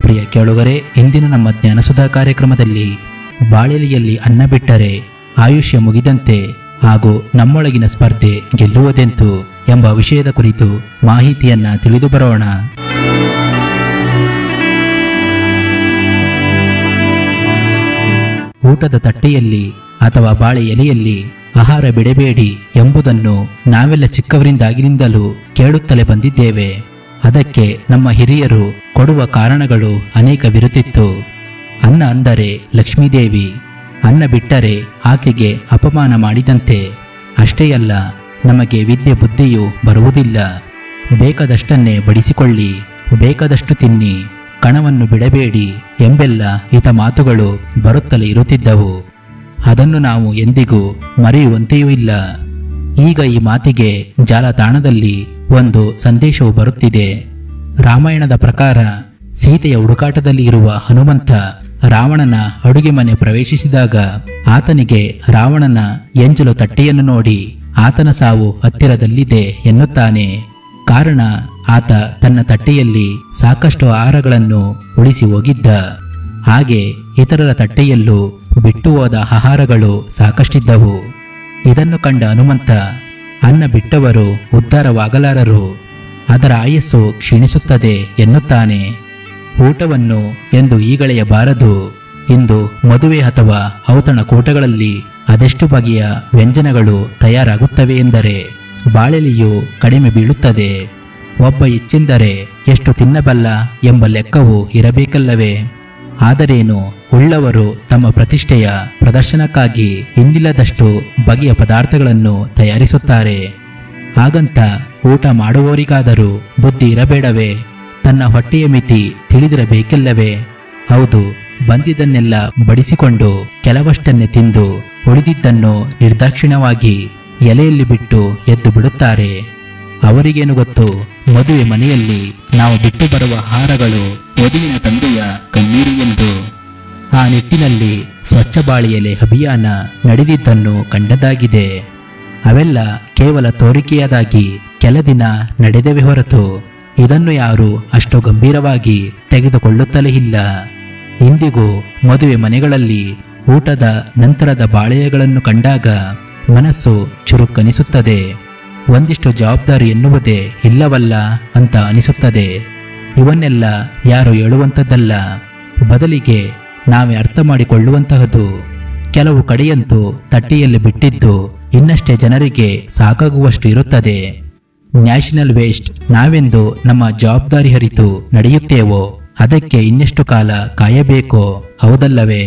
ಪ್ರಿಯ ಕೇಳುಗರೆ ಇಂದಿನ ನಮ್ಮ ಜ್ಞಾನಸುಧಾ ಕಾರ್ಯಕ್ರಮದಲ್ಲಿ ಬಾಳೆಲೆಯಲ್ಲಿ ಅನ್ನ ಬಿಟ್ಟರೆ ಆಯುಷ್ಯ ಮುಗಿದಂತೆ ಹಾಗೂ ನಮ್ಮೊಳಗಿನ ಸ್ಪರ್ಧೆ ಗೆಲ್ಲುವುದೆಂತು ಎಂಬ ವಿಷಯದ ಕುರಿತು ಮಾಹಿತಿಯನ್ನ ತಿಳಿದು ಬರೋಣ ಊಟದ ತಟ್ಟೆಯಲ್ಲಿ ಅಥವಾ ಬಾಳೆ ಎಲೆಯಲ್ಲಿ ಆಹಾರ ಬಿಡಬೇಡಿ ಎಂಬುದನ್ನು ನಾವೆಲ್ಲ ಚಿಕ್ಕವರಿಂದಾಗಿನಿಂದಲೂ ಕೇಳುತ್ತಲೇ ಬಂದಿದ್ದೇವೆ ಅದಕ್ಕೆ ನಮ್ಮ ಹಿರಿಯರು ಕೊಡುವ ಕಾರಣಗಳು ಅನೇಕವಿರುತ್ತಿತ್ತು ಅನ್ನ ಅಂದರೆ ಲಕ್ಷ್ಮೀದೇವಿ ಅನ್ನ ಬಿಟ್ಟರೆ ಆಕೆಗೆ ಅಪಮಾನ ಮಾಡಿದಂತೆ ಅಷ್ಟೇ ಅಲ್ಲ ನಮಗೆ ವಿದ್ಯೆ ಬುದ್ಧಿಯು ಬರುವುದಿಲ್ಲ ಬೇಕಾದಷ್ಟನ್ನೇ ಬಡಿಸಿಕೊಳ್ಳಿ ಬೇಕಾದಷ್ಟು ತಿನ್ನಿ ಕಣವನ್ನು ಬಿಡಬೇಡಿ ಎಂಬೆಲ್ಲ ಹಿತ ಮಾತುಗಳು ಬರುತ್ತಲೇ ಇರುತ್ತಿದ್ದವು ಅದನ್ನು ನಾವು ಎಂದಿಗೂ ಮರೆಯುವಂತೆಯೂ ಇಲ್ಲ ಈಗ ಈ ಮಾತಿಗೆ ಜಾಲತಾಣದಲ್ಲಿ ಒಂದು ಸಂದೇಶವು ಬರುತ್ತಿದೆ ರಾಮಾಯಣದ ಪ್ರಕಾರ ಸೀತೆಯ ಹುಡುಕಾಟದಲ್ಲಿ ಇರುವ ಹನುಮಂತ ರಾವಣನ ಅಡುಗೆ ಮನೆ ಪ್ರವೇಶಿಸಿದಾಗ ಆತನಿಗೆ ರಾವಣನ ಎಂಜಲು ತಟ್ಟೆಯನ್ನು ನೋಡಿ ಆತನ ಸಾವು ಹತ್ತಿರದಲ್ಲಿದೆ ಎನ್ನುತ್ತಾನೆ ಕಾರಣ ಆತ ತನ್ನ ತಟ್ಟೆಯಲ್ಲಿ ಸಾಕಷ್ಟು ಆಹಾರಗಳನ್ನು ಉಳಿಸಿ ಹೋಗಿದ್ದ ಹಾಗೆ ಇತರರ ತಟ್ಟೆಯಲ್ಲೂ ಬಿಟ್ಟು ಹೋದ ಆಹಾರಗಳು ಸಾಕಷ್ಟಿದ್ದವು ಇದನ್ನು ಕಂಡ ಹನುಮಂತ ಅನ್ನ ಬಿಟ್ಟವರು ಉದ್ಧಾರವಾಗಲಾರರು ಅದರ ಆಯಸ್ಸು ಕ್ಷೀಣಿಸುತ್ತದೆ ಎನ್ನುತ್ತಾನೆ ಊಟವನ್ನು ಎಂದು ಈಗಳೆಯಬಾರದು ಇಂದು ಮದುವೆ ಅಥವಾ ಔತಣಕೂಟಗಳಲ್ಲಿ ಅದೆಷ್ಟು ಬಗೆಯ ವ್ಯಂಜನಗಳು ತಯಾರಾಗುತ್ತವೆ ಎಂದರೆ ಬಾಳೆಲೆಯು ಕಡಿಮೆ ಬೀಳುತ್ತದೆ ಒಬ್ಬ ಹೆಚ್ಚೆಂದರೆ ಎಷ್ಟು ತಿನ್ನಬಲ್ಲ ಎಂಬ ಲೆಕ್ಕವು ಇರಬೇಕಲ್ಲವೇ ಆದರೇನು ಉಳ್ಳವರು ತಮ್ಮ ಪ್ರತಿಷ್ಠೆಯ ಪ್ರದರ್ಶನಕ್ಕಾಗಿ ಇನ್ನಿಲ್ಲದಷ್ಟು ಬಗೆಯ ಪದಾರ್ಥಗಳನ್ನು ತಯಾರಿಸುತ್ತಾರೆ ಹಾಗಂತ ಊಟ ಮಾಡುವವರಿಗಾದರೂ ಬುದ್ಧಿ ಇರಬೇಡವೇ ತನ್ನ ಹೊಟ್ಟೆಯ ಮಿತಿ ತಿಳಿದಿರಬೇಕಿಲ್ಲವೇ ಹೌದು ಬಂದಿದ್ದನ್ನೆಲ್ಲ ಬಡಿಸಿಕೊಂಡು ಕೆಲವಷ್ಟನ್ನೇ ತಿಂದು ಉಳಿದಿದ್ದನ್ನು ನಿರ್ದಾಕ್ಷಿಣ್ಯವಾಗಿ ಎಲೆಯಲ್ಲಿ ಬಿಟ್ಟು ಎದ್ದು ಬಿಡುತ್ತಾರೆ ಅವರಿಗೇನು ಗೊತ್ತು ಮದುವೆ ಮನೆಯಲ್ಲಿ ನಾವು ಬಿಟ್ಟು ಬರುವ ಆಹಾರಗಳು ವಧುವಿನ ತಂದೆಯ ಕಣ್ಣೀರು ಎಂದು ಆ ನಿಟ್ಟಿನಲ್ಲಿ ಸ್ವಚ್ಛ ಬಾಳಿಯಲೆ ಅಭಿಯಾನ ನಡೆದಿದ್ದನ್ನು ಕಂಡದಾಗಿದೆ ಅವೆಲ್ಲ ಕೇವಲ ತೋರಿಕೆಯದಾಗಿ ಕೆಲ ದಿನ ನಡೆದವೇ ಹೊರತು ಇದನ್ನು ಯಾರು ಅಷ್ಟು ಗಂಭೀರವಾಗಿ ತೆಗೆದುಕೊಳ್ಳುತ್ತಲೇ ಇಲ್ಲ ಇಂದಿಗೂ ಮದುವೆ ಮನೆಗಳಲ್ಲಿ ಊಟದ ನಂತರದ ಬಾಳೆಯಗಳನ್ನು ಕಂಡಾಗ ಮನಸ್ಸು ಚುರುಕನಿಸುತ್ತದೆ ಒಂದಿಷ್ಟು ಜವಾಬ್ದಾರಿ ಎನ್ನುವುದೇ ಇಲ್ಲವಲ್ಲ ಅಂತ ಅನಿಸುತ್ತದೆ ಇವನ್ನೆಲ್ಲ ಯಾರು ಹೇಳುವಂಥದ್ದಲ್ಲ ಬದಲಿಗೆ ನಾವೇ ಅರ್ಥ ಮಾಡಿಕೊಳ್ಳುವಂತಹದ್ದು ಕೆಲವು ಕಡೆಯಂತೂ ತಟ್ಟೆಯಲ್ಲಿ ಬಿಟ್ಟಿದ್ದು ಇನ್ನಷ್ಟೇ ಜನರಿಗೆ ಸಾಕಾಗುವಷ್ಟು ಇರುತ್ತದೆ ನ್ಯಾಷನಲ್ ವೇಸ್ಟ್ ನಾವೆಂದು ನಮ್ಮ ಜವಾಬ್ದಾರಿ ಹರಿತು ನಡೆಯುತ್ತೇವೋ ಅದಕ್ಕೆ ಇನ್ನೆಷ್ಟು ಕಾಲ ಕಾಯಬೇಕೋ ಹೌದಲ್ಲವೇ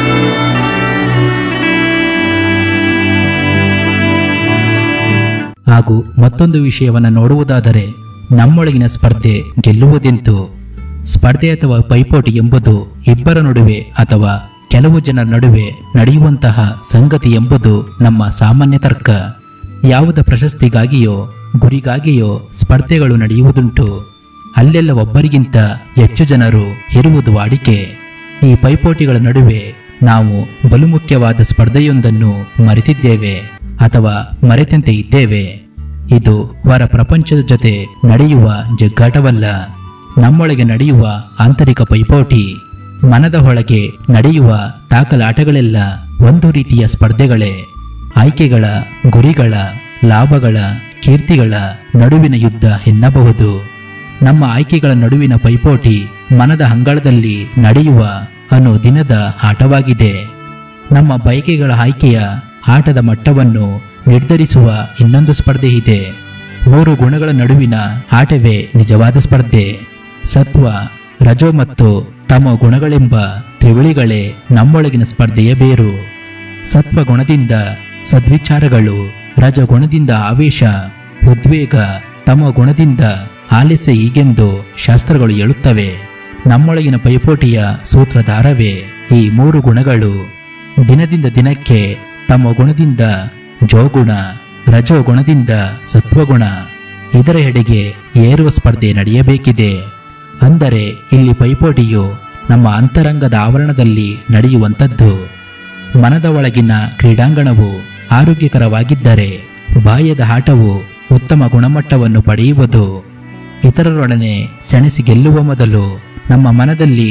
ಹಾಗೂ ಮತ್ತೊಂದು ವಿಷಯವನ್ನು ನೋಡುವುದಾದರೆ ನಮ್ಮೊಳಗಿನ ಸ್ಪರ್ಧೆ ಗೆಲ್ಲುವುದೆಂತು ಸ್ಪರ್ಧೆ ಅಥವಾ ಪೈಪೋಟಿ ಎಂಬುದು ಇಬ್ಬರ ನಡುವೆ ಅಥವಾ ಕೆಲವು ಜನರ ನಡುವೆ ನಡೆಯುವಂತಹ ಸಂಗತಿ ಎಂಬುದು ನಮ್ಮ ಸಾಮಾನ್ಯ ತರ್ಕ ಯಾವುದ ಪ್ರಶಸ್ತಿಗಾಗಿಯೋ ಗುರಿಗಾಗಿಯೋ ಸ್ಪರ್ಧೆಗಳು ನಡೆಯುವುದುಂಟು ಅಲ್ಲೆಲ್ಲ ಒಬ್ಬರಿಗಿಂತ ಹೆಚ್ಚು ಜನರು ಇರುವುದು ವಾಡಿಕೆ ಈ ಪೈಪೋಟಿಗಳ ನಡುವೆ ನಾವು ಬಲು ಮುಖ್ಯವಾದ ಸ್ಪರ್ಧೆಯೊಂದನ್ನು ಮರೆತಿದ್ದೇವೆ ಅಥವಾ ಮರೆತಂತೆ ಇದ್ದೇವೆ ಇದು ಹೊರ ಪ್ರಪಂಚದ ಜೊತೆ ನಡೆಯುವ ಜಗ್ಗಾಟವಲ್ಲ ನಮ್ಮೊಳಗೆ ನಡೆಯುವ ಆಂತರಿಕ ಪೈಪೋಟಿ ಮನದ ಒಳಗೆ ನಡೆಯುವ ತಾಕಲಾಟಗಳೆಲ್ಲ ಒಂದು ರೀತಿಯ ಸ್ಪರ್ಧೆಗಳೇ ಆಯ್ಕೆಗಳ ಗುರಿಗಳ ಲಾಭಗಳ ಕೀರ್ತಿಗಳ ನಡುವಿನ ಯುದ್ಧ ಎನ್ನಬಹುದು ನಮ್ಮ ಆಯ್ಕೆಗಳ ನಡುವಿನ ಪೈಪೋಟಿ ಮನದ ಅಂಗಳದಲ್ಲಿ ನಡೆಯುವ ಅನ್ನೋ ದಿನದ ಆಟವಾಗಿದೆ ನಮ್ಮ ಬಯಕೆಗಳ ಆಯ್ಕೆಯ ಆಟದ ಮಟ್ಟವನ್ನು ನಿರ್ಧರಿಸುವ ಇನ್ನೊಂದು ಸ್ಪರ್ಧೆ ಇದೆ ಮೂರು ಗುಣಗಳ ನಡುವಿನ ಆಟವೇ ನಿಜವಾದ ಸ್ಪರ್ಧೆ ಸತ್ವ ರಜೋ ಮತ್ತು ತಮ ಗುಣಗಳೆಂಬ ತ್ರಿವಳಿಗಳೇ ನಮ್ಮೊಳಗಿನ ಸ್ಪರ್ಧೆಯ ಬೇರು ಸತ್ವ ಗುಣದಿಂದ ಸದ್ವಿಚಾರಗಳು ರಜಗುಣದಿಂದ ಆವೇಶ ಉದ್ವೇಗ ತಮ ಗುಣದಿಂದ ಆಲಸ್ಯ ಹೀಗೆಂದು ಶಾಸ್ತ್ರಗಳು ಹೇಳುತ್ತವೆ ನಮ್ಮೊಳಗಿನ ಪೈಪೋಟಿಯ ಸೂತ್ರಧಾರವೇ ಈ ಮೂರು ಗುಣಗಳು ದಿನದಿಂದ ದಿನಕ್ಕೆ ತಮ್ಮ ಗುಣದಿಂದ ಜೋಗುಣ ರಜೋ ಗುಣದಿಂದ ಸತ್ವಗುಣ ಇದರ ಎಡೆಗೆ ಏರುವ ಸ್ಪರ್ಧೆ ನಡೆಯಬೇಕಿದೆ ಅಂದರೆ ಇಲ್ಲಿ ಪೈಪೋಟಿಯು ನಮ್ಮ ಅಂತರಂಗದ ಆವರಣದಲ್ಲಿ ನಡೆಯುವಂಥದ್ದು ಮನದ ಒಳಗಿನ ಕ್ರೀಡಾಂಗಣವು ಆರೋಗ್ಯಕರವಾಗಿದ್ದರೆ ಬಾಹ್ಯದ ಆಟವು ಉತ್ತಮ ಗುಣಮಟ್ಟವನ್ನು ಪಡೆಯುವುದು ಇತರರೊಡನೆ ಸೆಣಸಿ ಗೆಲ್ಲುವ ಮೊದಲು ನಮ್ಮ ಮನದಲ್ಲಿ